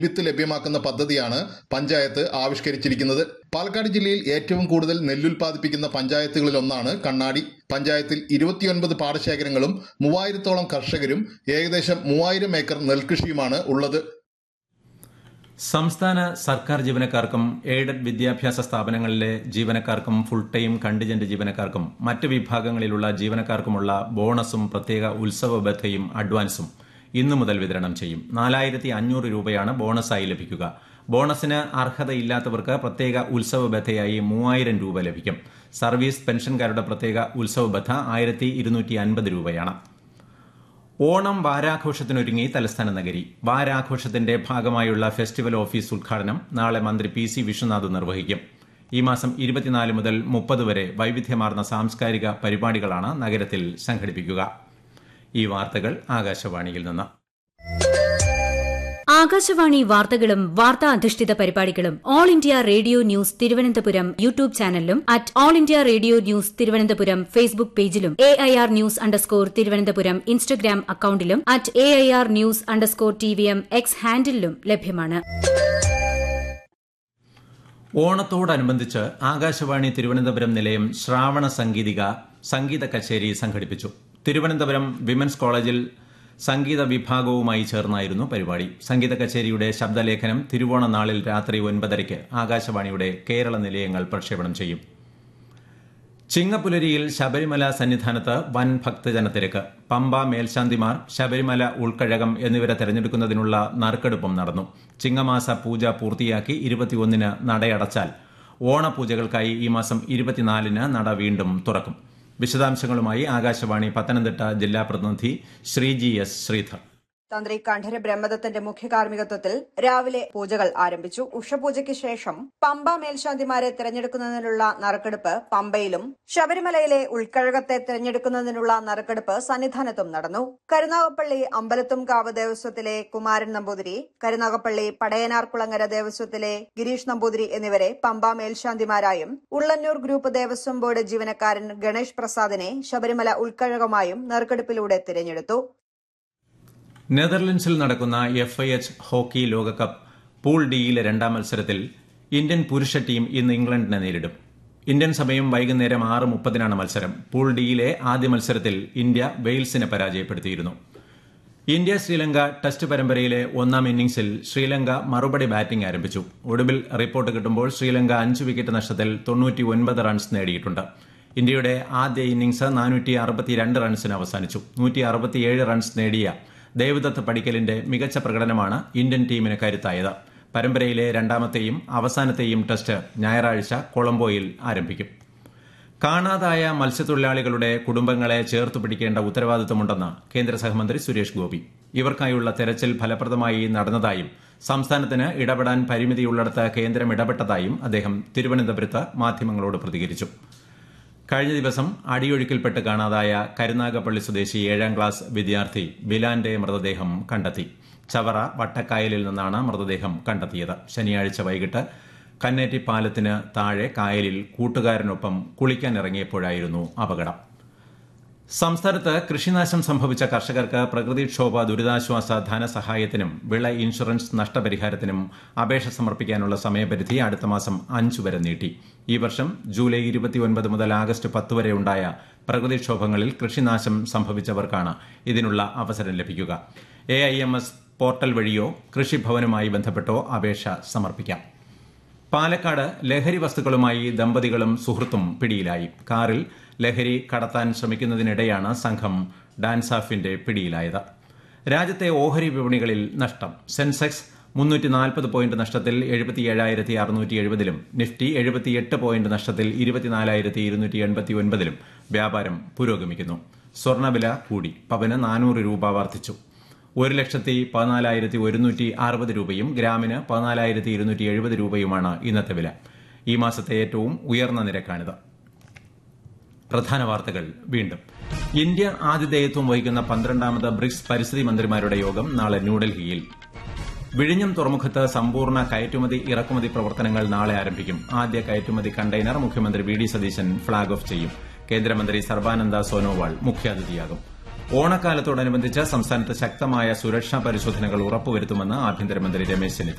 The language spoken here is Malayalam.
വിത്ത് ലഭ്യമാക്കുന്ന പദ്ധതിയാണ് പഞ്ചായത്ത് ആവിഷ്കരിച്ചിരിക്കുന്നത് പാലക്കാട് ജില്ലയിൽ ഏറ്റവും കൂടുതൽ നെല്ലുൽപാദിപ്പിക്കുന്ന പഞ്ചായത്തുകളിലൊന്നാണ് കണ്ണാടി പഞ്ചായത്തിൽ ഇരുപത്തിയൊൻപത് പാടശേഖരങ്ങളും മൂവായിരത്തോളം കർഷകരും ഏകദേശം മൂവായിരം ഏക്കർ നെൽകൃഷിയുമാണ് ഉള്ളത് സംസ്ഥാന സർക്കാർ ജീവനക്കാർക്കും എയ്ഡഡ് വിദ്യാഭ്യാസ സ്ഥാപനങ്ങളിലെ ജീവനക്കാർക്കും ഫുൾ ടൈം കണ്ടിജന്റ് ജീവനക്കാർക്കും മറ്റ് വിഭാഗങ്ങളിലുള്ള ജീവനക്കാർക്കുമുള്ള ബോണസും പ്രത്യേക ഉത്സവ ബത്തയും അഡ്വാൻസും ഇന്നു മുതൽ വിതരണം ചെയ്യും നാലായിരത്തി അഞ്ഞൂറ് രൂപയാണ് ബോണസായി ലഭിക്കുക ബോണസിന് അർഹതയില്ലാത്തവർക്ക് പ്രത്യേക ഉത്സവ ബത്തയായി മൂവായിരം രൂപ ലഭിക്കും സർവീസ് പെൻഷൻകാരുടെ പ്രത്യേക ഉത്സവ ബത്ത ആയിരത്തി ഇരുന്നൂറ്റി അൻപത് രൂപയാണ് ഓണം വാരാഘോഷത്തിനൊരുങ്ങി തലസ്ഥാന നഗരി വാരാഘോഷത്തിന്റെ ഭാഗമായുള്ള ഫെസ്റ്റിവൽ ഓഫീസ് ഉദ്ഘാടനം നാളെ മന്ത്രി പി സി വിശ്വനാഥ് നിർവഹിക്കും ഈ മാസം ഇരുപത്തിനാല് മുതൽ മുപ്പത് വരെ വൈവിധ്യമാർന്ന സാംസ്കാരിക പരിപാടികളാണ് നഗരത്തിൽ സംഘടിപ്പിക്കുക ഈ വാർത്തകൾ ആകാശവാണിയിൽ നിന്ന് ആകാശവാണി വാർത്തകളും വാർത്താ അധിഷ്ഠിത പരിപാടികളും all India radio news Thiruvananthapuram YouTube ചാനലിലും at all India radio news Thiruvananthapuram Facebook പേജിലും A I R news underscore Thiruvananthapuram Instagram അക്കൌണ്ടിലും at A I R news underscore T V M X ഹാൻഡിലും ലഭ്യമാണ് ഓണത്തോടനുബന്ധിച്ച് ആകാശവാണി തിരുവനന്തപുരം നിലയം ശ്രാവണ സംഗീതിക സംഗീത കച്ചേരി സംഘടിപ്പിച്ചു തിരുവനന്തപുരം വിമൻസ് കോളേജിൽ സംഗീത വിഭാഗവുമായി ചേർന്നായിരുന്നു പരിപാടി സംഗീത കച്ചേരിയുടെ ശബ്ദലേഖനം തിരുവോണ നാളിൽ രാത്രി ഒൻപതരയ്ക്ക് ആകാശവാണിയുടെ കേരള നിലയങ്ങൾ പ്രക്ഷേപണം ചെയ്യും ചിങ്ങപ്പുലരിയിൽ ശബരിമല സന്നിധാനത്ത് വൻ ഭക്തജനത്തിരക്ക് പമ്പ മേൽശാന്തിമാർ ശബരിമല ഉൾക്കഴകം എന്നിവരെ തെരഞ്ഞെടുക്കുന്നതിനുള്ള നറുക്കെടുപ്പും നടന്നു ചിങ്ങമാസ പൂജ പൂർത്തിയാക്കി ഇരുപത്തിയൊന്നിന് നടയടച്ചാൽ ഓണപൂജകൾക്കായി ഈ മാസം ഇരുപത്തിനാലിന് നട വീണ്ടും തുറക്കും വിശദാംശങ്ങളുമായി ആകാശവാണി പത്തനംതിട്ട ജില്ലാ പ്രതിനിധി ശ്രീജി എസ് ശ്രീധർ തന്ത്രി കണ്ഠര ബ്രഹ്മദത്തന്റെ മുഖ്യ കാർമ്മികത്വത്തിൽ രാവിലെ പൂജകൾ ആരംഭിച്ചു ഉഷപൂജയ്ക്ക് ശേഷം പമ്പ മേൽശാന്തിമാരെ തിരഞ്ഞെടുക്കുന്നതിനുള്ള നറുക്കെടുപ്പ് പമ്പയിലും ശബരിമലയിലെ ഉൾക്കഴകത്തെ തിരഞ്ഞെടുക്കുന്നതിനുള്ള നറുക്കെടുപ്പ് സന്നിധാനത്തും നടന്നു കരുനാഗപ്പള്ളി അമ്പലത്തുംകാവ് ദേവസ്വത്തിലെ കുമാരൻ നമ്പൂതിരി കരുനാഗപ്പള്ളി പടയനാർകുളങ്ങര ദേവസ്വത്തിലെ ഗിരീഷ് നമ്പൂതിരി എന്നിവരെ പമ്പ മേൽശാന്തിമാരായും ഉള്ളന്നൂർ ഗ്രൂപ്പ് ദേവസ്വം ബോർഡ് ജീവനക്കാരൻ ഗണേഷ് പ്രസാദിനെ ശബരിമല ഉൾക്കഴകമായും നറുക്കെടുപ്പിലൂടെ തിരഞ്ഞെടുത്തു നെതർലൻഡ്സിൽ നടക്കുന്ന എഫ് ഐ എച്ച് ഹോക്കി ലോകകപ്പ് പൂൾ ഡിയിലെ രണ്ടാം മത്സരത്തിൽ ഇന്ത്യൻ പുരുഷ ടീം ഇന്ന് ഇംഗ്ലണ്ടിനെ നേരിടും ഇന്ത്യൻ സമയം വൈകുന്നേരം ആറ് മുപ്പതിനാണ് മത്സരം പൂൾ ഡിയിലെ ആദ്യ മത്സരത്തിൽ ഇന്ത്യ വെയിൽസിനെ പരാജയപ്പെടുത്തിയിരുന്നു ഇന്ത്യ ശ്രീലങ്ക ടെസ്റ്റ് പരമ്പരയിലെ ഒന്നാം ഇന്നിംഗ്സിൽ ശ്രീലങ്ക മറുപടി ബാറ്റിംഗ് ആരംഭിച്ചു ഒടുവിൽ റിപ്പോർട്ട് കിട്ടുമ്പോൾ ശ്രീലങ്ക അഞ്ച് വിക്കറ്റ് നഷ്ടത്തിൽ തൊണ്ണൂറ്റി ഒൻപത് റൺസ് നേടിയിട്ടുണ്ട് ഇന്ത്യയുടെ ആദ്യ ഇന്നിംഗ്സ് നാനൂറ്റി അറുപത്തിരണ്ട് റൺസിന് അവസാനിച്ചു നൂറ്റി അറുപത്തിയേഴ് റൺസ് നേടിയ ദേവദത്ത് പടിക്കലിന്റെ മികച്ച പ്രകടനമാണ് ഇന്ത്യൻ ടീമിന് കരുത്തായത് പരമ്പരയിലെ രണ്ടാമത്തെയും അവസാനത്തെയും ടെസ്റ്റ് ഞായറാഴ്ച കൊളംബോയിൽ ആരംഭിക്കും കാണാതായ മത്സ്യത്തൊഴിലാളികളുടെ കുടുംബങ്ങളെ ചേർത്തു പിടിക്കേണ്ട ഉത്തരവാദിത്തമുണ്ടെന്ന് കേന്ദ്ര സഹമന്ത്രി സുരേഷ് ഗോപി ഇവർക്കായുള്ള തെരച്ചിൽ ഫലപ്രദമായി നടന്നതായും സംസ്ഥാനത്തിന് ഇടപെടാൻ പരിമിതിയുള്ളിടത്ത് കേന്ദ്രം ഇടപെട്ടതായും അദ്ദേഹം തിരുവനന്തപുരത്ത് മാധ്യമങ്ങളോട് പ്രതികരിച്ചു കഴിഞ്ഞ ദിവസം അടിയൊഴുക്കിൽപ്പെട്ട് കാണാതായ കരുനാഗപ്പള്ളി സ്വദേശി ഏഴാം ക്ലാസ് വിദ്യാർത്ഥി ബിലാന്റെ മൃതദേഹം കണ്ടെത്തി ചവറ വട്ടക്കായലിൽ നിന്നാണ് മൃതദേഹം കണ്ടെത്തിയത് ശനിയാഴ്ച വൈകിട്ട് കന്നേറ്റി പാലത്തിന് താഴെ കായലിൽ കൂട്ടുകാരനൊപ്പം കുളിക്കാനിറങ്ങിയപ്പോഴായിരുന്നു അപകടം സംസ്ഥാനത്ത് കൃഷിനാശം സംഭവിച്ച കർഷകർക്ക് പ്രകൃതിക്ഷോഭ ദുരിതാശ്വാസ ധനസഹായത്തിനും വിള ഇൻഷുറൻസ് നഷ്ടപരിഹാരത്തിനും അപേക്ഷ സമർപ്പിക്കാനുള്ള സമയപരിധി അടുത്ത മാസം അഞ്ചു വരെ നീട്ടി ഈ വർഷം ജൂലൈ ഇരുപത്തിയൊൻപത് മുതൽ ആഗസ്റ്റ് പത്ത് വരെ ഉണ്ടായ പ്രകൃതിക്ഷോഭങ്ങളിൽ കൃഷിനാശം സംഭവിച്ചവർക്കാണ് ഇതിനുള്ള അവസരം ലഭിക്കുക A I M S portal വഴിയോ കൃഷിഭവനുമായി ബന്ധപ്പെട്ടോ അപേക്ഷ സമർപ്പിക്കാം പാലക്കാട് ലഹരി വസ്തുക്കളുമായി ദമ്പതികളും സുഹൃത്തും പിടിയിലായി കാറിൽ ലഹരി കടത്താൻ ശ്രമിക്കുന്നതിനിടെയാണ് സംഘം ഡാൻസാഫിന്റെ പിടിയിലായത് രാജ്യത്തെ ഓഹരി വിപണികളിൽ നഷ്ടം സെൻസെക്സ് മുന്നൂറ്റി നാൽപ്പത് പോയിന്റ് നഷ്ടത്തിൽ എഴുപത്തിയേഴായിരത്തി അറുന്നൂറ്റി എഴുപതിലും നിഫ്റ്റി എഴുപത്തിയെട്ട് പോയിന്റ് നഷ്ടത്തിൽ ഇരുപത്തിനാലായിരത്തി ഇരുന്നൂറ്റി എൺപത്തി ഒൻപതിലും വ്യാപാരം പുരോഗമിക്കുന്നു സ്വർണ്ണവില കൂടി പവന് നാനൂറ് രൂപ വർദ്ധിച്ചു ഒരു ലക്ഷത്തി പതിനാലായിരത്തി ഒരുന്നൂറ്റി അറുപത് രൂപയും ഗ്രാമിന് പതിനാലായിരത്തി ഇരുന്നൂറ്റി എഴുപത് രൂപയുമാണ് ഇന്നത്തെ വില ഈ മാസത്തെ ഏറ്റവും ഉയർന്ന നിരക്കാണിത് പ്രധാന വാർത്തകൾ വീണ്ടും ഇന്ത്യ ആതിഥേയത്വം വഹിക്കുന്ന പന്ത്രണ്ടാമത് ബ്രിക്സ് പരിസ്ഥിതി മന്ത്രിമാരുടെ യോഗം നാളെ ന്യൂഡൽഹിയിൽ വിഴിഞ്ഞം തുറമുഖത്ത് സമ്പൂർണ്ണ കയറ്റുമതി ഇറക്കുമതി പ്രവർത്തനങ്ങൾ നാളെ ആരംഭിക്കും ആദ്യ കയറ്റുമതി കണ്ടെയ്നർ മുഖ്യമന്ത്രി V D Satheesan flag off ചെയ്യും കേന്ദ്രമന്ത്രി സർബാനന്ദ സോനോവാൾ മുഖ്യാതിഥിയാകും ഓണക്കാലത്തോടനുബന്ധിച്ച് സംസ്ഥാനത്ത് ശക്തമായ സുരക്ഷാ പരിശോധനകൾ ഉറപ്പുവരുത്തുമെന്ന് ആഭ്യന്തരമന്ത്രി രമേശ് ചെന്നിത്തല